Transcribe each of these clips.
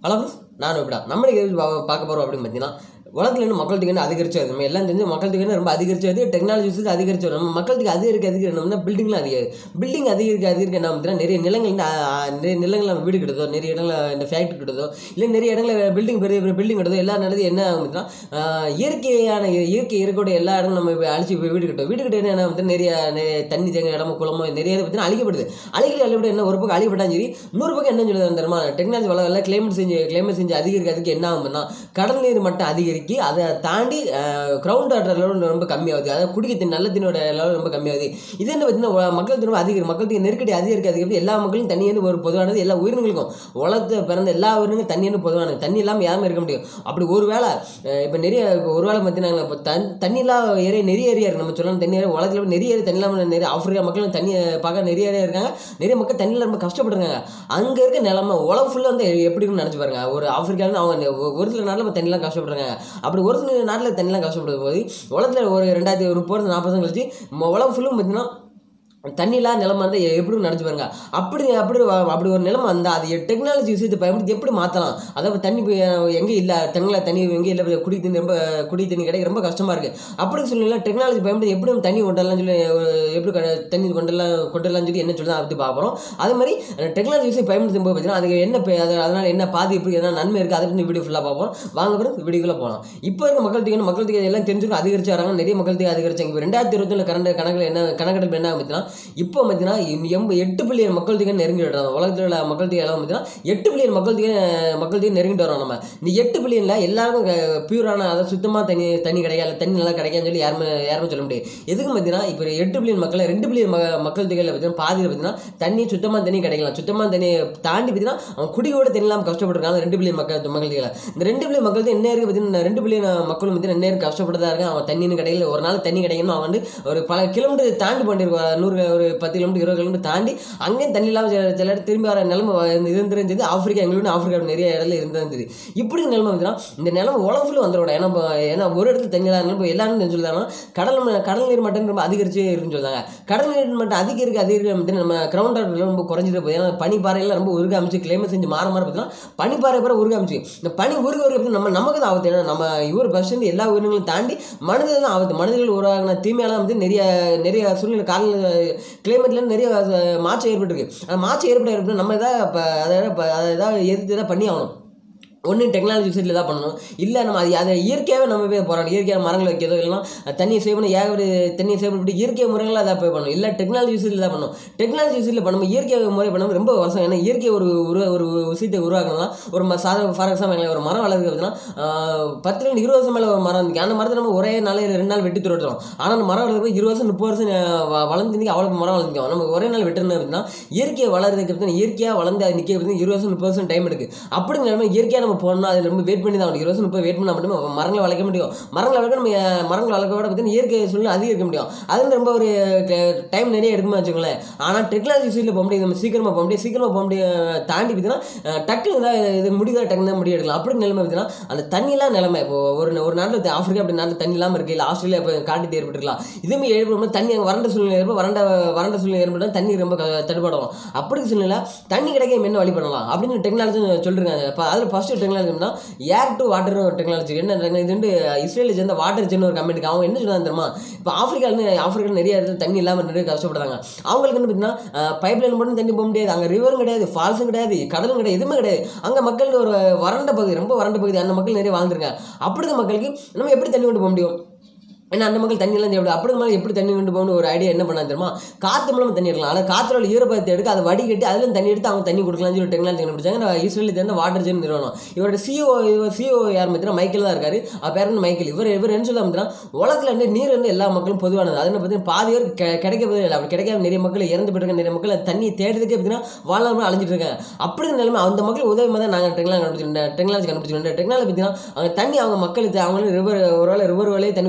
Hello நான் இப்படா நம்மளுக்கு எது பா- பார்க்க போகிறோம் அப்படின்னு பார்த்தீங்கன்னா உலகத்தில் இன்னும் மக்கள் தொகை இன்னும் அதிகரிச்சு வருது நம்ம எல்லாம் தெரிஞ்சு மக்கள் தொகை இன்னும் ரொம்ப அதிகரிச்சு வருது டெக்னாலஜி யூஸ் அதிகரிச்சு வருது நம்ம மக்கள் தொகை அதிகரிக்க அதிகரிக்க நம்ம பில்டிங்லாம் அதிகம் பில்டிங் அதிகரிக்க அதிகரிக்க என்ன பார்த்தீங்கன்னா நிறைய நிலங்கள் இந்த, ஆ, ஆ, நிறைய நிலங்கள் நம்ம வீடு கட்டுதோ நிறைய இடங்கள இந்த ஃபேக்ட்ரி கட்டுதோ இல்லை நிறைய இடங்களில் பில்டிங் பெரிய பெரிய பில்டிங் கட்டுதோ எல்லா நடந்து என்ன ஆகும் பார்த்தீங்கன்னா ஆ, இயற்கையான இயற்கை இருக்கக்கூடிய எல்லா இடங்களும் நம்ம இப்ப அழிச்சு இப்ப வீடு கட்டுவோம் வீடு கட்ட என்ன வந்து நிறைய நிறைய தண்ணி தேங்க இடமோ குளமோ நிறைய இது பார்த்தீங்கன்னா அழிக்கப்படுது அழிக்கிற அழிப்பட என்ன ஒரு பக்கம் அழிப்பட்டாலும் சரி இன்னொரு பக்கம் என்ன சொல்லுது தெரியுமா டெக்னாலஜி வளர கிளைமேட் செஞ்சு கிளைமேட் செஞ்சு அதிகரிக்கிறதுக்கு என்ன ஆகும்னா கடல் நீர் மட்டம் அதிகரிக்கி அதை தாண்டி கிரவுண்ட் வாட்டர் லெவல் ரொம்ப கம்மியாகுது அதாவது குடிக்க தண்ணி நல்ல தண்ணியோட லெவல் ரொம்ப கம்மியாகுது இது என்ன பார்த்தீங்கன்னா உல- மக்கள் தினம் அதிகரிக்கும் மக்கள் தொகை நெருக்கடி அதிகரிக்க அதிகரிக்க எல்லா மக்களும் தண்ணியேன்னு ஒரு பொதுவானது எல்லா உயிரினங்களுக்கும் உலகத்தை பிறந்த எல்லா உயிரினங்களும் தண்ணியேன்னு பொதுவானது தண்ணி இல்லாமல் யாருமே இருக்க முடியும் அப்படி ஒரு வேளை இப்போ நிறைய இப்போ ஒரு வேளை பார்த்தீங்கன்னா இப்போ தன் தண்ணி இல்லாத ஏரியா நிறைய ஏரியா இருக்குது நம்ம சொல்லலாம் தண்ணி ஏரியா உலகத்தில் நிறைய ஏரியா தண்ணி இல்லாமல் நிறைய ஆப்பிரிக்கா மக்கள் தண்ணி பார்க்க நிறைய ஏரியா இருக்காங்க நிறைய மக்கள் தண்ணியில் ரொம்ப கஷ்டப்படுறாங்க அங்கே இருக்க நிலமை உலகம் ஃபுல்லாக வந்து எப்படி இருக்குன்னு நினச்சி பாருங்க ஒரு ஆப்பிரிக்காவில் அவங்க ஒ- ஒரு சில நாட்டில் இப்போ தண்ணிலாம் கஷ்டப்படுறாங்க அப்படி ஒரு சில நாட்டில் தண்ணிலாம் கஷ்டப்படும் போது உலகத்தில் ஒரு ரெண்டாயிரத்தி ஒரு முப்பது நாற்பது வருஷம் கழிச்சு ம- உலகம் ஃபுல்லும் பார்த்தீங்கன்னா தண்ணிலா நிலமை வந்து எப்படி நினச்சி பாருங்க அப்படி அப்படி வ- அப்படி ஒரு நிலைமை வந்தால் அது டெக்னாலஜி விஷயத்தை பயன்படுத்தி எப்படி மாற்றலாம் அதாவது தண்ணி எங்கே இல்லை தண்ணியில் தண்ணி எங்கே இல்லை குடி தண்ணி ரொம்ப குடி தண்ணி கிடைக்க ரொம்ப கஷ்டமாக இருக்குது அப்படி சொல்லலாம் டெக்னாலஜி பயன்படுத்தி எப்படி நம்ம தண்ணி கொண்டலாம் சொல்லி ஒரு எப்படி க- தண்ணி கொண்டலாம் கொண்டலாம் சொல்லி என்ன சொல்லுது அதை பற்றி பார்க்குறோம் அதே மாதிரி டெக்னாலஜி விஷயம் பயன்படுத்தும் போது பார்த்தீங்கன்னா அதுக்கு என்ன பே- அது அதனால் என்ன பாதிப்பு என்ன நன்மை இருக்குது அதை பற்றி வீடியோ ஃபுல்லாக பார்ப்போம் வாங்க பிறகு வீடியோக்குள்ளே போகலாம் இப்போ இருக்க மக்கள் தொகை மக்கள் தொகை எல்லாம் தெரிஞ்சுக்கணும் அதிகரிச்சு வராங்க நிறைய மக்கள் தொகை அதிகரிச்சாங்க இப்போ ரெண்டாயிரத்தி இருபத்தொன்னு கரண்ட் கணக்கில் என்ன கணக்கெடுப்பு என்ன பார்த்தீங்கன்னா இப்போ பார்த்தீங்கன்னா எம்ப எட்டு பில்லியன் மக்கள் தொகை நெருங்கி வர்றாங்க உலகத்தில் உள்ள மக்கள் தொகை எல்லாம் பார்த்தீங்கன்னா எட்டு பில்லியன் மக்கள் தொகை மக்கள் தொகை நெருங்கிட்டு வரோம் நம்ம இந்த எட்டு பில்லியனில் எல்லாருக்கும் பியூரான அதாவது சுத்தமாக தண்ணி தண்ணி கிடைக்காது தண்ணி நல்லா கிடைக்காதுன்னு சொல்லி யாருமே யாருமே சொல்ல முடியாது எதுக்கு பார்த்தீங்கன்னா இப்போ எட்டு பில்லியன் மக்கள் ரெண்டு பில்லியன் ம மக்கள் தொகையில் பார்த்தீங்கன்னா பாதியில் பார்த்தீங்கன்னா தண்ணி சுத்தமாக தண்ணி கிடைக்கலாம் சுத்தமாக தண்ணி தாண்டி பார்த்தீங்கன்னா அவன் குடியோட தண்ணி இல்லாமல் கஷ்டப்பட்டுருக்காங்க ரெண்டு பில்லியன் மக்கள் மக்கள் தொகையில் இந்த ரெண்டு பில்லியன் மக்கள் தான் என்ன இருக்குது பார்த்தீங்கன்னா ரெண்டு பில்லியன் மக்களும் பார்த்தீங்கன்னா என்ன இருக்கு கஷ்டப்பட்டு தான் இருக்காங்க அவன் தண்ணின்னு கிடைக்கல ஒரு நாள் தண்ணி கிடைக்கணும் அவன் வந்து ஒரு பல கிலோமீட்டர் தாண்டி பண்ணிருக்கான் நூறு ஒரு பத்து கிலோமீட்டர் இருபது கிலோமீட்டர் தாண்டி அங்கேயும் தண்ணி இல்லாமல் சில சில இடத்துல திரும்பி வர நிலைமை இருந்திருந்தது ஆப்பிரிக்கா எங்களுக்கு ஆப்பிரிக்கா நிறைய இடத்துல இருந்திருந்தது இப்படி நிலைமை வந்துன்னா இந்த நிலைமை உலகம் ஃபுல்லு வந்துடும் ஏன்னா இப்போ ஏன்னா ஒரு இடத்துல தண்ணி இல்லாத நிலைமை எல்லாரும் என்ன சொல்லுறாங்கன்னா கடல் ம- கடல் நீர் மட்டம் ரொம்ப அதிகரிச்சு இருக்குன்னு சொல்றாங்க கடல் நீர் மட்டம் அதிகரிக்க அதிகரிக்க வந்து நம்ம கிரவுண்ட் வாட்டர் ரொம்ப குறைஞ்சிட்டு போகுது ஏன்னா பனிப்பாறையெல்லாம் ரொம்ப உருக அமைச்சு கிளைமேட் செஞ்சு மாற மாற பார்த்தீங்கன்னா பனிப்பாறை பிற உருக அமைச்சு இந்த பனி உருக உருக நம்ம நமக்கு தான் ஆபத்து ஏன்னா நம்ம இவர் பர்சன்ட் எல்லா உயிரினங்களும் தாண்டி மனிதர்கள் தான் ஆபத்து மனிதர்கள் உருவாகின தீமையால வந்து நிறைய நிறைய சூழ்நிலை கால கிளைமேட்ல நிறைய அஹ், மாற்றம் ஏற்பட்டிருக்கு அந்த மாற்றம் ஏற்பட ஏற்பட நம்ம தான் இப்போ அதை இப்போ அதை ஏதாவது எதிர்த்து தான் பண்ணி ஆகணும் ஒன்று டெக்னாலஜி விஷயத்தில் தான் பண்ணணும் இல்லை நம்ம அது அதை இயற்கையாகவே நம்ம போய் போகிறோம் இயற்கையாக மரங்கள் வைக்கிறதோ இல்லைனா தண்ணியை சேவ் பண்ணி ஏக தண்ணியை சேவ் பண்ணி இயற்கை முறைகளை அதை போய் பண்ணணும் இல்லை டெக்னாலஜி விஷயத்தில் தான் பண்ணணும் டெக்னாலஜி விஷயத்தில் பண்ணும் இயற்கை முறை பண்ணணும் ரொம்ப வருஷம் ஏன்னா இயற்கை ஒரு ஒரு ஒரு விஷயத்தை உருவாக்கணும்னா ஒரு ம சாதா ஃபார் எக்ஸாம்பிள் ஒரு மரம் வளர்க்குறது பார்த்தீங்கன்னா ஆஹ், பத்துலேருந்து இருபது வருஷம் மேலே ஒரு மரம் இருந்துச்சு அந்த மரத்தை நம்ம ஒரே நாள் இல்லை ரெண்டு நாள் வெட்டி துரட்டுறோம் ஆனால் அந்த மரம் வளர்க்குறது இருபது வருஷம் முப்பது வருஷம் அஹ், வ- வளர்ந்து அவ்வளோ மரம் வளர்ந்துக்கும் நம்ம ஒரே நாள் வெட்டணும் அப்படின்னா இயற்கையை வளர்றதுக்கு பார்த்தீங்கன்னா இயற்கையாக வளர்ந்து அது நிற்க பார்த்தீங்கன்னா இருபது வருஷம் முப்பது வருஷம் டைம் எடுக்கு அப்படி நம்ம இயற்கையாக நம்ம போகணும் அதில் ரொம்ப வெயிட் பண்ணி தான் ஆகணும் இருபது வருஷம் முப்பது வெயிட் பண்ணால் மட்டும் மரங்களை வளர்க்க முடியும் மரங்களை வளர்க்க நம்ம அஹ், மரங்களை வளர்க்க விட பார்த்தீங்கன்னா இயற்கை சூழ்நிலை அதிகரிக்க முடியும் அது ரொம்ப ஒரு டைம் நிறைய எடுக்குமா வச்சுக்கோங்களேன் ஆனால் டெக்னாலஜி சீட்டில் போக முடியாது நம்ம சீக்கிரமாக போக முடியும் சீக்கிரமாக போக முடியும் தாண்டி பார்த்தீங்கன்னா அஹ், டக்குனு தான் இது முடிதா டக்குனு தான் முடிவு எடுக்கலாம் அப்படி நிலைமை பார்த்தீங்கன்னா அந்த தண்ணிலாம் நிலைமை இப்போ ஒரு ஒரு நாட்டில் ஆப்பிரிக்கா அப்படி நாட்டில் தண்ணி இல்லாமல் இருக்குது இல்லை ஆஸ்திரேலியா இப்போ காட்டு ஏற்பட்டுருக்கலாம் இதுவுமே ஏற்படும் தண்ணி அங்கே வறண்ட சூழ்நிலை ஏற்படும் வறண்ட வறண்ட சூழ்நிலை ஏற்பட்டால் தண்ணி ரொம்ப க- தட்டுப்பாடும் அப்படி சூழ்நிலை தண்ணி கிடைக்க என்ன வழி பண்ணலாம் அப்படின்னு டெக்னாலஜி சொல்லிருக்காங்க இப்போ அதில் ஃபஸ்ட்டு டெக்னாலஜினா ஏர் டு வாட்டர் ஒரு டெக்னாலஜி என்ன technology? இது வந்து இஸ்ரேலில் சேர்ந்த வாட்டர் சென்னு ஒரு கம்பெனிக்கு அவங்க என்ன சொன்னாங்க தெரியுமா இப்போ ஆப்பிரிக்காவில் ஆப்பிரிக்காவில் நிறைய இடத்துல தண்ணி இல்லாமல் நிறைய கஷ்டப்படுறாங்க அவங்களுக்கு என்ன பார்த்தீங்கன்னா பைப் லைன் மட்டும் தண்ணி போக முடியாது அங்கே ரிவரும் கிடையாது ஃபால்ஸும் கிடையாது கடலும் கிடையாது எதுவுமே கிடையாது அங்கே மக்கள் ஒரு வறண்ட பகுதி ரொம்ப வறண்ட பகுதி அந்த மக்கள் நிறைய வாழ்ந்துருக்காங்க அப்படி இருக்க மக்களுக்கு நம்ம எப்படி தண்ணி கொண்டு போக முடியும் ஏன்னா அந்த மக்கள் தண்ணி எல்லாம் எப்படி அப்படி மேலே எப்படி தண்ணி கொண்டு போகணும் ஒரு ஐடியா என்ன பண்ணா தெரியுமா காற்று மூலம் தண்ணி எடுக்கலாம் ஆனால் காற்றுல உள்ள ஈரப்பதத்தை எடுக்க அதை வடிகட்டி அதில் தண்ணி எடுத்து அவங்க தண்ணி கொடுக்கலாம்னு சொல்லி டெக்னாலஜி கண்டுபிடிச்சாங்க நான் இஸ்ரேலில் சேர்ந்த வாட்டர் ஜென் நிறுவனம் இவரோட சிஓ இவர் சிஓ யார் பார்த்தீங்கன்னா மைக்கேல் தான் இருக்காரு அவர் பேர் வந்து மைக்கேல் இவர் இவர் என்ன சொல்ல பார்த்தீங்கன்னா உலகத்தில் வந்து நீர் வந்து எல்லா மக்களும் பொதுவானது அதில் பார்த்தீங்கன்னா பாதி பேர் கெ- கிடைக்கவே இல்லை அப்படி கிடைக்காம நிறைய மக்கள் இறந்து போயிருக்காங்க நிறைய மக்கள் அந்த தண்ணி தேடுறதுக்கே பார்த்தீங்கன்னா வாழ்நாள் அழிஞ்சிட்டு இருக்காங்க அப்படி இருந்த நிலைமை அந்த மக்கள் உதவி தான் நாங்கள் டெக்னாலஜி கண்டுபிடிச்சிருந்தோம் டெக்னாலஜி கண்டுபிடிச்சிருந்தோம் டெக்னாலஜி பார்த்தீங்கன்னா அவங்க தண்ணி அவங்க மக்களுக்கு அவங்களும் ரிவர் ஒருவேளை ரிவர் வழியே தண்ணி கொண்டு போக முடியாது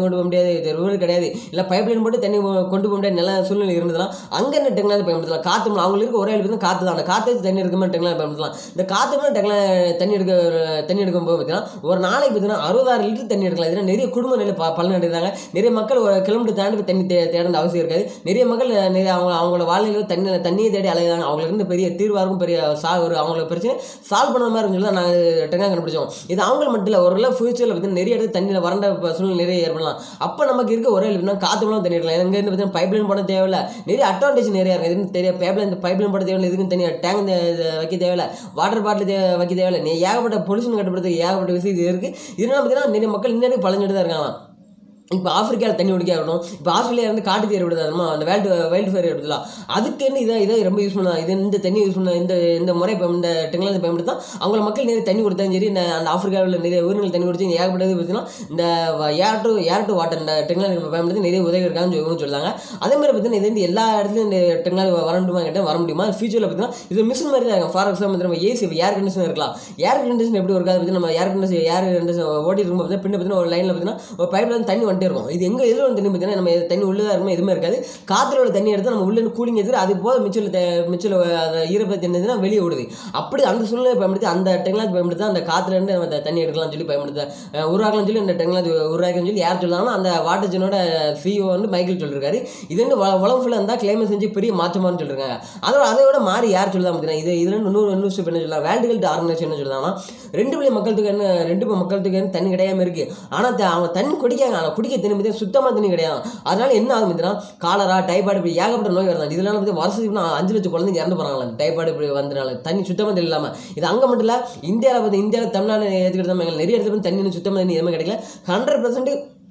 கிடையாது ரிவர் கிடையாது இல்லை பைப் லைன் போட்டு தண்ணி கொண்டு போக முடியாத நில சூழ்நிலை இருந்ததுன்னா அங்கே என்ன டெக்னாலஜி பயன்படுத்தலாம் காற்று மூலம் அவங்களுக்கு இருக்க ஒரே எழுப்பு காற்று தான் அந்த காற்று வச்சு தண்ணி எடுக்க மாதிரி டெக்னாலஜி பயன்படுத்தலாம் இந்த காற்று மூலம் டெக்னா தண்ணி எடுக்க தண்ணி எடுக்கும் போது பார்த்தீங்கன்னா ஒரு நாளைக்கு பார்த்தீங்கன்னா அறுபதாறு லிட்டர் தண்ணி எடுக்கலாம் இதெல்லாம் நிறைய குடும்ப நிலை ப பலன் அடைந்தாங்க நிறைய மக்கள் ஒரு கிலோமீட்டர் தாண்டி போய் தண்ணி தே தேடணும் அவசியம் இருக்காது நிறைய மக்கள் நிறைய அவங்க அவங்களோட வாழ்நிலையில் தண்ணி தண்ணியை தேடி அலையாங்க அவங்களுக்கு இருந்து பெரிய தீர்வாக இருக்கும் பெரிய சா ஒரு அவங்களுக்கு பிரச்சனை சால்வ் பண்ண மாதிரி சொல்லி தான் நாங்கள் டெக்னாலஜி கண்டுபிடிச்சோம் இது அவங்க மட்டும் இல்லை ஒரு ஃபியூச்சரில் பார்த்தீங்கன்னா நிறைய இடத்துல தண்ணியில் வறண்ட ப- சூழ்நிலை நிறைய ஏற்படலாம் அப்போ நமக்கு இருக்க ஒரே இல்லைன்னா காற்று மூலம் தண்ணி எடுக்கலாம் எங்க இருந்து பார்த்தீங்கன்னா பைப் லைன் போட தேவையில்ல நிறைய அட்வான்டேஜ் நிறைய இருக்குது எதுவும் தெரிய பைப் லைன் பைப் லைன் போட தேவையில்லை எதுக்கும் தனியாக டேங்க் வைக்க தேவையில்ல வாட்டர் பாட்டில் தே வைக்க தேவையில்ல நீ ஏகப்பட்ட பொல்யூஷன் கட்டுப்படுறதுக்கு ஏகப்பட்ட விஷயம் இது இருக்குது இதனால பார்த்தீங்கன்னா நிறைய மக்கள் இன்னும் பழஞ்சிட்டு தான் இருக்காங்க இப்போ ஆப்பிரிக்காவில் தண்ணி குடிக்க ஆகணும் இப்போ ஆஸ்திரேலியா வந்து காட்டு தீர் விடுது நம்ம அந்த வேல்டு வைல்டு ஃபயர் எடுத்துலாம் அதுக்குன்னு இதை இதை ரொம்ப யூஸ் பண்ணலாம் இது இந்த தண்ணி யூஸ் பண்ண இந்த இந்த முறை இப்போ இந்த டெக்னாலஜி பயன்படுத்தா அவங்கள மக்கள் நிறைய தண்ணி கொடுத்தாலும் சரி இந்த அந்த ஆப்பிரிக்காவில் நிறைய உயிரினங்கள் தண்ணி குடிச்சு இங்க ஏகப்பட்டது பார்த்தீங்கன்னா இந்த air to air to water இந்த டெக்னாலஜி பயன்படுத்தி நிறைய உதவி இருக்கான்னு சொல்லி சொல்லுவாங்க அதே மாதிரி பார்த்தீங்கன்னா இது வந்து எல்லா இடத்துலையும் இந்த டெக்னாலஜி வர முடியுமா கேட்டால் வர முடியுமா ஃபியூச்சரில் பார்த்தீங்கன்னா இது மிஷின் மாதிரி தான் ஃபார் எக்ஸாம்பிள் நம்ம ஏசி ஏர் கண்டிஷன் இருக்கலாம் ஏர் கண்டிஷன் எப்படி இருக்காது பற்றி நம்ம ஏர் கண்டிஷன் ஏர் கண்டிஷன் ஓட்டி இருக்கும் பார்த்தீங்கன்னா பின்ன பார்த்தீங்கன்னா ஒரு லைனில் பார்த்தீங்கன்னா ஒரு பைப்ல இருந்து தண்ணி வந்துட்டே இருக்கும் இது எங்கே எதில் வந்து தண்ணி பார்த்தீங்கன்னா நம்ம தண்ணி உள்ளதாக இருக்குமே எதுவுமே இருக்காது காற்றுல உள்ள தண்ணி எடுத்து நம்ம உள்ள கூலிங் எடுத்து அது போக மிச்சல் மிச்சல் அந்த ஈரப்பத்தி என்னதுன்னா வெளியே விடுது அப்படி அந்த சூழ்நிலை பயன்படுத்தி அந்த டெக்னாலஜி பயன்படுத்தி அந்த காற்றுல இருந்து நம்ம த- தண்ணி எடுக்கலாம்னு சொல்லி பயன்படுத்த அஹ், உருவாக்கலாம்னு சொல்லி இந்த டெக்னாலஜி உருவாக்கணும்னு சொல்லி யார் சொல்லுவாங்கன்னா அந்த வாட்டர் ஜெனோட சிஓ வந்து மைக்கேல் சொல்லியிருக்காரு இது வந்து வ- உலகம் ஃபுல்லாக இருந்தால் கிளைமேட் செஞ்சு பெரிய மாற்றமானு சொல்லியிருக்காங்க அதோட அதை விட மாறி யார் சொல்லுதா பார்த்தீங்கன்னா இது இதுல இருந்து இன்னொரு இன்னொரு ஸ்டெப் என்ன சொல்லலாம் வேர்ல்டு ஹெல்த் ஆர்கனைசேஷன் என்ன சொல்லுதாங்கன்னா ரெண்டு பிள்ளைங்க மக்களுக்கு என்ன ரெண்டு பிள்ளை மக்களுக்கு என்ன தண்ணி கிடையாம இருக்கு ஆனால் அவங்க தண்ணி குடிக்காங்க ஆனால் குடிக்க தண்ணி பற்றி சுத்தமாக தண்ணி கிடையாது அதனால என்ன ஆகும் பார்த்தீங்கன்னா காலரா டைபாய்டு இப்படி ஏகப்பட்ட நோய் வருது இதெல்லாம் வந்து வருஷத்துக்கு நான் அஞ்சு லட்சம் குழந்தைங்க இறந்து போகிறாங்களா டைபாய்டு இப்படி வந்தனால தண்ணி சுத்தமாக தண்ணி இல்லாமல் இது அங்கே மட்டும் இல்லை இந்தியாவில் பார்த்து இந்தியாவில் தமிழ்நாடு ஏற்றுக்கிட்டு தான் நிறைய இடத்துல வந்து தண்ணி சுத்தமாக தண்ணி எதுவுமே கிடைக்கல ஹண்ட்ரட் பர்சன்ட்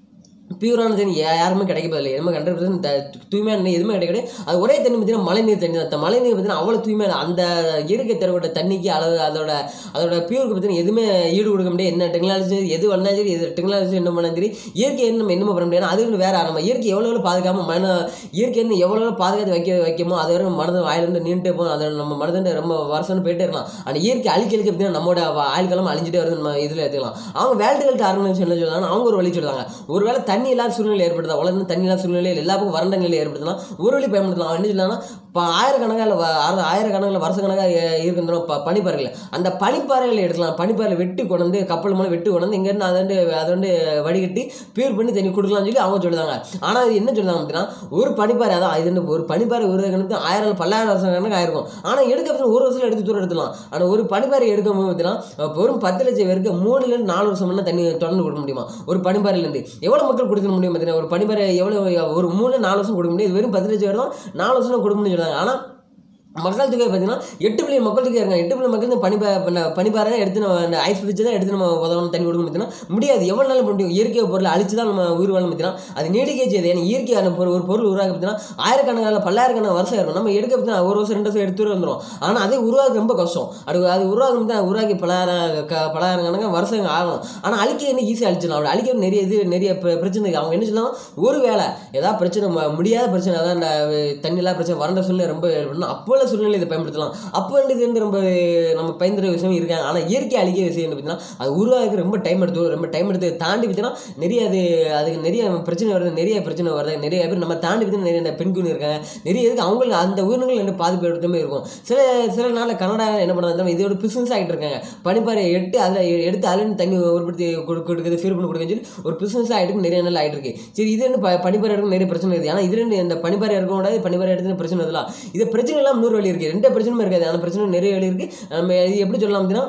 பியூரான தண்ணி யா- யாருமே கிடைக்க போதில்லை எதுவுமே ஹண்ட்ரட் பர்சன்ட் தூய்மையான தண்ணி எதுவுமே கிடைக்காது அது ஒரே தண்ணி பார்த்தீங்கன்னா மழை நீர் தண்ணி தான் மழை நீர் பார்த்தீங்கன்னா அவ்வளோ தூய்மையான அந்த இயற்கை தரப்பட்ட தண்ணிக்கு அளவு அதோட அதோட பியூருக்கு பார்த்தீங்கன்னா எதுவுமே ஈடு கொடுக்க முடியாது என்ன டெக்னாலஜி எது வந்தாலும் சரி எது டெக்னாலஜி என்ன பண்ணாலும் சரி இயற்கை நம்ம என்னமோ பண்ண முடியாது அது வந்து வேற நம்ம இயற்கை எவ்வளோ எவ்வளோ பாதுகாம மன இயற்கை வந்து எவ்வளோ எவ்வளோ பாதுகாத்து வைக்க வைக்கமோ அது வரை மனது வாயிலிருந்து நீண்டே போகும் அதை நம்ம மனது ரொம்ப வருஷம்னு போயிட்டே இருக்கலாம் ஆனால் இயற்கை அழிக்க அழிக்க பார்த்தீங்கன்னா நம்மளோட வ- ஆயுள்காலம் அழிஞ்சிட்டே வருது நம்ம இதில் எடுத்துக்கலாம் அவங்க வேர்ல்டு ஹெல்த் ஆர்கனைசேஷன் என்ன சொல்றாங்கன்னா அவங்க ஒரு வழி சொல்லுவாங்க ஒருவேளை தண்ணி இல்லாத சூழ்நிலை ஏற்படுதா உலகம் தண்ணி இல்லாத சூழ்நிலை எல்லா பக்கம் வறண்ட நிலை ஏற்படுதுன்னா ஒரு வழி பயன்படுத்தலாம் அவன் என்ன சொல்லுவாங்கன்னா இப்போ ஆயிரக்கணக்காக இல்லை ஆயிரக்கணக்கில் வருஷக்கணக்காக இருக்கின்றோம் ப பனிப்பாறைகள் அந்த பனிப்பாறைகளை எடுக்கலாம் பனிப்பாறையில் வெட்டி கொண்டு வந்து கப்பல் மூலம் வெட்டி கொண்டு வந்து இங்கேருந்து அதை வந்து அதை வந்து வடிகட்டி பியூர் பண்ணி தண்ணி கொடுக்கலாம்னு சொல்லி அவங்க சொல்லுவாங்க ஆனால் அது என்ன சொல்லுவாங்க அப்படின்னா ஒரு பனிப்பாறை அதான் இது வந்து ஒரு பனிப்பாறை ஒரு கணக்கு ஆயிரம் பல்லாயிரம் வருஷம் கணக்கு ஆயிருக்கும் ஆனால் எடுக்க பார்த்தா ஒரு வருஷத்துல எடுத்து தூரம் எடுத்துலாம் ஆனால் ஒரு பனிப்பாறை எடுக்கும் போது பார்த்தீங்கன்னா வெறும் பத்து லட்சம் பேருக்கு மூணுலேருந்து நாலு வருஷம் முன்ன தண்ணி தொடர்ந்து கொடுக்க முடியுமா ஒரு பனிப்பாறையிலேருந்து எவ்வளோ மக்கள் கொடுக்க முடியும் பார்த்தீங்கன்னா ஒரு பனிப்பாறை எவ்வளோ ஒரு மூணு நாலு வருஷம் கொடுக்க முடியும் இது வெறும் பத்து லட்சம் பேர் தான் நாலு வருஷம் கொடுக்க முடியும் சொல்றாங்க ஆனால் மக்கள் தொகை பார்த்தீங்கன்னா எட்டு பில்லியன் மக்கள் தொகை இருக்காங்க எட்டு பில்லியன் மக்கள் இந்த பனி பனிப்பாறை தான் எடுத்து நம்ம இந்த ஐஸ் பிடிச்சு தான் எடுத்து நம்ம உதவணும் தண்ணி கொடுக்க பார்த்தீங்கன்னா முடியாது எவ்வளோ நாள் முடியும் இயற்கை பொருளை அழிச்சு தான் நம்ம உயிர் வாழ பார்த்தீங்கன்னா அது நீடிக்கை செய்யுது ஏன்னா இயற்கையான பொருள் ஒரு பொருள் உருவாக்க பார்த்தீங்கன்னா ஆயிரக்கணக்கான பல்லாயிரக்கணக்கான வருஷம் இருக்கும் நம்ம எடுக்க பார்த்தீங்கன்னா ஒரு வருஷம் ரெண்டு வருஷம் எடுத்துட்டு வந்துடும் ஆனால் அதே உருவாக்க ரொம்ப கஷ்டம் அது அது உருவாக்கம் தான் உருவாக்கி பலாயிரம் க பலாயிரக்கணக்கான வருஷம் ஆகும் ஆனால் அழிக்க என்ன ஈஸியாக அழிச்சிடலாம் அப்படி அழிக்க நிறைய இது நிறைய பிர- பிரச்சனை இருக்கு அவங்க என்ன சொல்லுவாங்க ஒரு வேளை ஏதாவது பிரச்சனை ம- முடியாத பிரச்சனை அதான் இந்த தண்ணி இல்லாத பிரச்சனை வறண்ட சூழ்நிலை ரொம்ப ஏற்படணும் அப்போ உள்ள சூழ்நிலை இதை பயன்படுத்தலாம் அப்போ இது வந்து ரொம்ப நம்ம பயந்துற விஷயம் இருக்காங்க ஆனால் இயற்கை அழிக்க விஷயம் என்ன பார்த்தீங்கன்னா அது உருவாக்க ரொம்ப டைம் எடுத்து ரொம்ப டைம் எடுத்து தாண்டி பார்த்தீங்கன்னா நிறைய அது அதுக்கு நிறைய பிரச்சனை வருது நிறைய பிரச்சனை வருது நிறைய பேர் நம்ம தாண்டி பார்த்தீங்கன்னா நிறைய இந்த பெண்குணி இருக்காங்க நிறைய இதுக்கு அவங்களுக்கு அந்த உயிரினங்கள் என்ன பாதிப்பு எடுத்துமே இருக்கும் சில சில நாளில் கனடா என்ன பண்ணுறது இதோட பிசினஸ் ஆகிட்டு இருக்காங்க பனிப்பாறை எடுத்து அதில் எடுத்து அதில் இருந்து தண்ணி உற்பத்தி கொடு- கொடுக்குறது ஃபீல் பண்ணி கொடுக்குன்னு சொல்லி ஒரு பிசினஸ் ஆகிட்டு நிறைய நாள் ஆகிட்டு இருக்கு சரி இது என்ன ப- பனிப்பாறை எடுக்க நிறைய பிரச்சனை இருக்குது ஆனால் இது ரெண்டு இந்த பனிப்பாறை எடுக்க கூடாது பனிப்பாறை எடுத்து பிரச்சனை இருக்கலாம் இது பிரச்சனை எல்லாம் நூறு வழி இருக்குது ரெண்டு பிரச்சனையும் இருக்காது அந்த பிரச்சனை நிறைய வழி இருக்குது நம்ம இது எப்படி சொல்லலாம் அப்படின்னா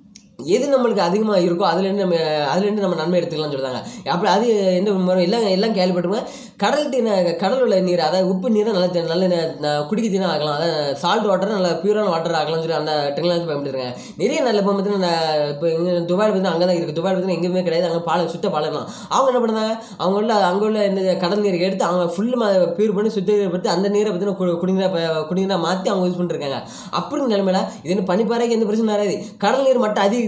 எது நம்மளுக்கு அதிகமாக இருக்கோ அதுலேருந்து நம்ம அதுலேருந்து நம்ம நன்மை எடுத்துக்கலாம்னு சொல்றாங்க அப்படி அது எந்த முறை எல்லாம் எல்லாம் கேள்விப்பட்டிருக்கோம் கடல் தீன கடல் உள்ள நீர் அதாவது உப்பு நீரை நல்ல தி- நல்ல ந- ந- குடிக்க தீனா ஆகலாம் அதாவது சால்ட் வாட்டர் நல்ல பியூரான வாட்டர் ஆகலாம்னு சொல்லி அந்த டெக்னாலஜி பயன்படுத்துறாங்க நிறைய நல்ல இப்போ பார்த்தீங்கன்னா இப்போ இங்கே துபாயில் பார்த்தீங்கன்னா அங்கே தான் இருக்குது துபாயில் பார்த்தீங்கன்னா எங்கேயுமே கிடையாது அங்கே பாலம் சுத்த பாலம் அவங்க என்ன பண்ணாங்க அவங்க உள்ள அங்கே உள்ள இந்த கடல் நீரை எடுத்து அவங்க ஃபுல்லு பியூர் பண்ணி சுத்திகரிப்படுத்தி அந்த நீரை பார்த்தீங்கன்னா கு- குடிநீரா ப- குடிநீரா மாற்றி அவங்க யூஸ் பண்ணிருக்காங்க அப்படி நிலைமையில இது என்ன பனிப்பாறைக்கு எந்த பிரச்சனை வராது கடல் நீர் மட்டும் அதிகரிக்க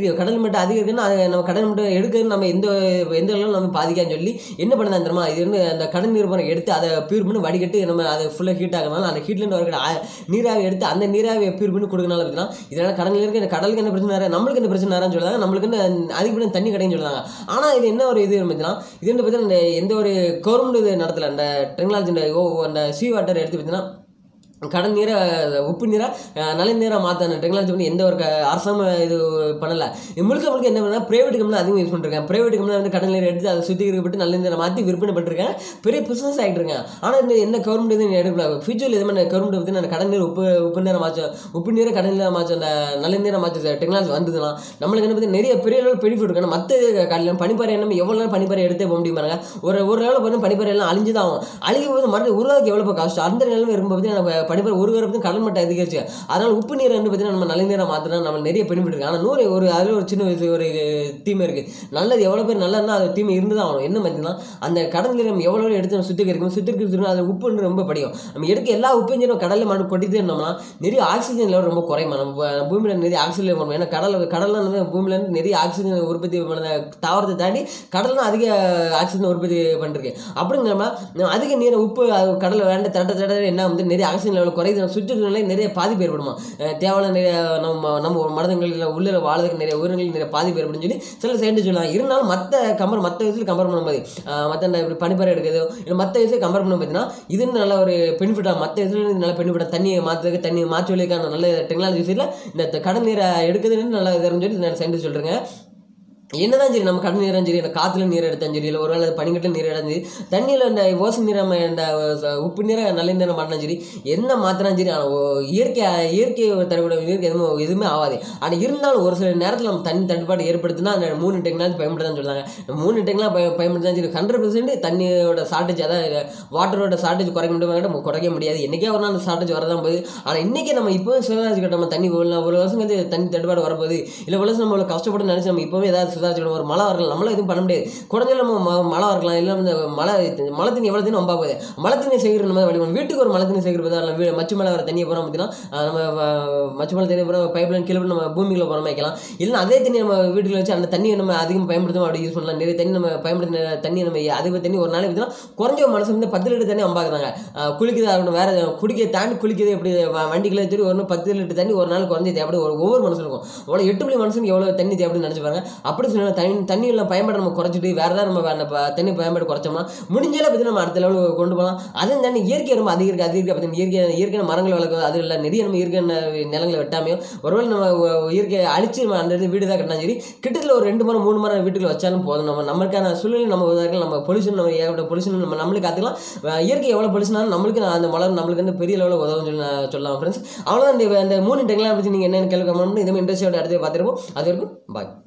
அதிகரிக்கும் கடல் மட்டம் அதிகரிக்குன்னா அது நம்ம கடல் மட்டம் எடுக்கிறது நம்ம எந்த எந்த அளவுக்கு நம்ம பாதிக்கான்னு சொல்லி என்ன பண்ணுதான் தெரியுமா இது வந்து அந்த கடல் நீர் பாருங்க எடுத்து அதை பியூர் பண்ணி வடிகட்டு நம்ம அதை ஃபுல்லாக ஹீட் ஆகிறனால அந்த ஹீட்லேருந்து வரக்கூடிய ஆ- நீராவி எடுத்து அந்த நீராவியை பியூர் பண்ணி கொடுக்கறனால பார்த்தீங்கன்னா இதனால் கடலில் இருக்க கடலுக்கு என்ன பிரச்சனை வேறு நம்மளுக்கு என்ன பிரச்சனை வேறுன்னு சொல்லுவாங்க நம்மளுக்கு என்ன அதிகப்படியான தண்ணி கிடைக்குன்னு சொல்லுவாங்க ஆனால் இது என்ன ஒரு இது பார்த்தீங்கன்னா இது வந்து பார்த்தீங்கன்னா இந்த எந்த ஒரு கவர்மெண்ட் இது நடத்தல அந்த டெக்னாலஜி ஓ அந்த சீ வாட்டர் எடுத்து பார்த்தீங்கன்னா கடல் நீரை உப்பு நீரை அஹ், நல்ல நீரை மாற்ற டெக்னாலஜி பண்ணி எந்த ஒரு க- அரசாங்கம் இது பண்ணல இது முழுக்க முழுக்க என்ன பண்ணா பிரைவேட் கம்பெனி அதிகம் யூஸ் பண்ணிருக்கேன் பிரைவேட் கம்பெனி வந்து கடல் நீரை எடுத்து அதை சுத்திகரிக்கப்பட்டு நல்ல நீரை மாற்றி விற்பனை பண்ணிருக்கேன் பெரிய பிசினஸ் ஆகிட்டு இருக்கேன் ஆனால் இந்த என்ன கவர்மெண்ட் இது எடுக்கல ஃபியூச்சரில் இது மாதிரி கவர்மெண்ட் பற்றி நான் கடல் நீர் உப்பு உப்பு நீரை மாற்ற உப்பு நீரை கடல் நீரை மாற்ற அந்த நல்ல நீரை மாற்ற டெக்னாலஜி வந்ததுன்னா நம்மளுக்கு என்ன பற்றி நிறைய பெரிய அளவில் பெனிஃபிட் இருக்கு மற்ற கடலில் பனிப்பாறை என்ன எவ்வளோ நேரம் பனிப்பாறை எடுத்தே போக முடியும் பாருங்க ஒரு ஒரு லெவலில் பார்த்தா பனிப்பாறை எல்லாம் அழிஞ்சு தான் ஆகும் அழிக்கும் போது மறுபடியும் உருவாக்கி எவ்வளோ கஷ்டம் அந்த நிலைமை இருக்கும்போது நம்ம பனிப்பாறை ஒரு வாரம் கடல் மட்டம் அதிகரிச்சு அதனால உப்பு நீரை வந்து பார்த்தீங்கன்னா நம்ம நல்ல நீரை மாற்றினா நம்ம நிறைய பெனிஃபிட் இருக்கு ஆனால் நூறு ஒரு அதில் ஒரு சின்ன வயசு ஒரு தீமை இருக்கு நல்லது எவ்வளோ பேர் நல்லதுன்னா அது தீமை இருந்து தான் ஆகணும் என்ன பார்த்தீங்கன்னா அந்த கடல் நீரை நம்ம எவ்வளோ எடுத்து நம்ம சுத்திகரிக்கும் சுத்திகரிக்கும் அது உப்புன்னு ரொம்ப படியும் நம்ம எடுக்க எல்லா உப்பையும் சரி நம்ம கடலில் மட்டும் கொட்டிட்டே இருந்தோம்னா நிறைய ஆக்சிஜன் லெவல் ரொம்ப குறையுமா நம்ம ப- பூமியில நிறைய ஆக்சிஜன் லெவல் குறையும். ஏன்னா கடல் கடல்ல வந்து பூமியில இருந்து நிறைய ஆக்சிஜன் உற்பத்தி பண்ண தாவரத்தை தாண்டி கடல் தான் அதிக ஆக்சிஜன் உற்பத்தி பண்ணிருக்கு அப்படிங்கிறமா நம்ம அதிக நீரை உப்பு அது கடல்ல வேண்ட தட்ட தட்ட என்ன வந்து நிறைய ஆக்சிஜன் லெவல் குறையுது நம்ம சுற்றுச்சூழலை நிறைய பாதிப்பு ஏற்படுமா அஹ் தேவையான நிறைய நம்ம நம்ம மனிதங்களில் உள்ள வாழ்றதுக்கு நிறைய உயிரினங்களுக்கு நிறைய பாதிப்பு ஏற்படும் சொல்லி சில சேர்ந்து சொல்லலாம் இருந்தாலும் மற்ற கம்பேர் மற்ற விஷயத்தில் கம்பேர் பண்ணும்போது மற்ற இந்த இப்படி பனிப்பாறை எடுக்கிறது இல்லை மற்ற விஷயம் கம்பேர் பண்ணும் பார்த்தீங்கன்னா இது நல்ல ஒரு பெனிஃபிட்டாக மற்ற இதில் நல்ல பெனிஃபிட்டாக தண்ணியை மாற்றுறதுக்கு தண்ணியை மாற்றுவதற்கான நல்ல டெக்னாலஜி விஷயத்தில் இந்த கடல் நீரை எடுக்கிறதுன்னு நல்லா இதுன்னு சொல்லி நான் சேர்ந்து சொல்கிறேங்க என்னதான் சரி நம்ம கடல் நீரும் சரி இந்த காத்துல நீர் எடுத்தாலும் சரி இல்லை ஒரு வேளை பனிக்கட்டில் நீர் எடுத்தாலும் சரி தண்ணியில் இந்த ஓசை நீரை நம்ம இந்த ச- உப்பு நீரை நல்ல நீரை மாட்டினா சரி என்ன மாத்தினாலும் சரி ஆனால் இயற்கை இயற்கை தரக்கூடிய இயற்கை எதுவும் எதுவுமே ஆகாது ஆனால் இருந்தாலும் ஒரு சில நேரத்தில் நம்ம தண்ணி தட்டுப்பாடு ஏற்படுத்தினா அந்த மூணு டெக்னாலஜி பயன்படுத்தான்னு சொல்லுவாங்க இந்த மூணு டெக்னாலஜி பய பயன்படுத்தா சரி ஹண்ட்ரட் பர்சன்ட் தண்ணியோட ஷார்ட்டேஜ் அதாவது வாட்டரோட ஷார்ட்டேஜ் குறைக்க முடியுமா குறைக்க முடியாது என்னைக்கே ஒரு நாள் ஷார்ட்டேஜ் வரதான் போகுது ஆனால் இன்னைக்கு நம்ம இப்போ சுதாரிச்சு நம்ம தண்ணி ஒரு ஒரு வருஷம் கழிச்சு தண்ணி தட்டுப்பாடு வரப்போகுது இல்லை ஒரு வருஷம் நம்ம இவ்வளவு கஷ்டப்பட்டு நினைச்சு நம்ம இப்போவே ஏதாவது சுதாரிச்சுக்கணும் ஒரு மழை வரலாம் நம்மளால எதுவும் பண்ண முடியாது குறைஞ்ச நம்ம ம- மழை வரலாம் இல்லை இந்த மழை மழை தண்ணி எவ்வளோ தண்ணி ரொம்ப போகுது மழை தண்ணி சேகரிக்கிற மாதிரி வழி பண்ணணும். வீட்டுக்கு ஒரு மழை தண்ணி சேகரிப்பதா இல்லை வீ- மச்சு மழை வர தண்ணியை போகிறோம் பார்த்தீங்கன்னா அஹ் நம்ம வ- மச்சு மழை தண்ணி போகிறோம் பைப் லைன் கீழே போய் நம்ம பூமிக்குள்ள போகிற வைக்கலாம் இல்லைன்னா அதே தண்ணி நம்ம வீட்டுல வச்சு அந்த தண்ணியை நம்ம அதிகம் பயன்படுத்தணும் அப்படி யூஸ் பண்ணலாம் நிறைய தண்ணி நம்ம பயன்படுத்தின தண்ணி நம்ம அதிக தண்ணி ஒரு நாளைக்கு பார்த்தீங்கன்னா குறைஞ்ச ஒரு மனசு வந்து பத்து லிட்டர் தண்ணி அம்பாக்குறாங்க குளிக்கிறதா இருக்கட்டும் வேற குடிக்க தாண்டி குளிக்கிறது எப்படி வ- வண்டிக்குள்ள சரி ஒரு நாள் பத்து லிட்டர் தண்ணி ஒரு நாள் குறைஞ்சி தேவைப்படும் ஒரு ஒவ்வொரு மனுஷனுக்கும் அவ்வளோ எட்டு மணி மனுஷனுக்கு எவ்வளோ தண்ணி தேவைப்படுன்னு நினச்சி பாருங்க அப்படி சொன்னா தண்ணி தண்ணி எல்லாம் பயன்பாடு நம்ம குறைச்சிட்டு வேற ஏதாவது நம்ம அந்த ப- தண்ணி பயன்பாடு குறைச்சோம்னா முடிஞ்சால பற்றி நம்ம அடுத்த லெவலுக்கு கொண்டு போகலாம் அதுவும் தாண்டி இயற்கை ரொம்ப அதிகரிக்க அதிகரிக்க பார்த்தீங்கன்னா இயற்கை இயற்கை மரங்கள் வளர்க்கும் அது இல்லை நிறைய நம்ம இயற்கை ந- நிலங்களை வெட்டாமையோ ஒருவேளை நம்ம ஒ- இயற்கையை அழிச்சு நம்ம அந்த இடத்துல வீடு தான் கட்டினா சரி கிட்டத்தில் ஒரு ரெண்டு மரம் மூணு மரம் வீட்டுக்குள்ள வச்சாலும் போதும் நம்ம நம்மளுக்கான சூழ்நிலை நம்ம உதாரணம் நம்ம பொல்யூஷன் நம்ம ஏகப்பட்ட பொல்யூஷன் நம்ம நம்மளுக்கு காத்துக்கலாம் அஹ் இயற்கை எவ்வளோ பொல்யூஷனாலும் நம்மளுக்கு நான் அந்த மலர் நம்மளுக்கு வந்து பெரிய லெவலில் உதவும் சொல்லி நான் சொல்லலாம் ஃப்ரெண்ட்ஸ் அவ்வளோதான் இந்த இந்த மூணு டெக்னாலஜி பற்றி நீங்கள் என்னென்ன கேள்வி கமெண்ட் இதே மாதிரி இண்டஸ்ட்ரியோட அடுத்து பார்த்துருப்போம் அது வரைக்கும் பாய்